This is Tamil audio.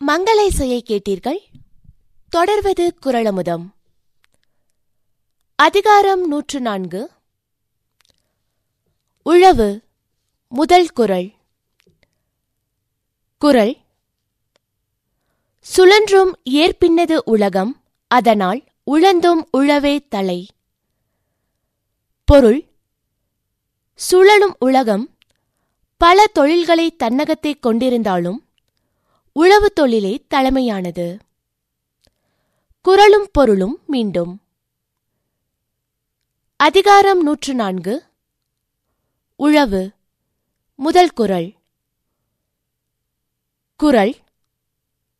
மங்கள இசையை கேட்டீர்கள் தொடர்வது குரளமுதம் அதிகாரம் நூற்று நான்கு உழவு முதல் குரல் குரல் சுழன்றும் ஏற்பின்னது உலகம் அதனால் உழந்தும் உழவே தலை பொருள் சுழலும் உலகம் பல தொழில்களை தன்னகத்தே கொண்டிருந்தாலும் உழவு தொழிலே தலைமையானது குரலும் பொருளும் மீண்டும் அதிகாரம் நூற்று நான்கு உழவு முதல் குரல் குரல்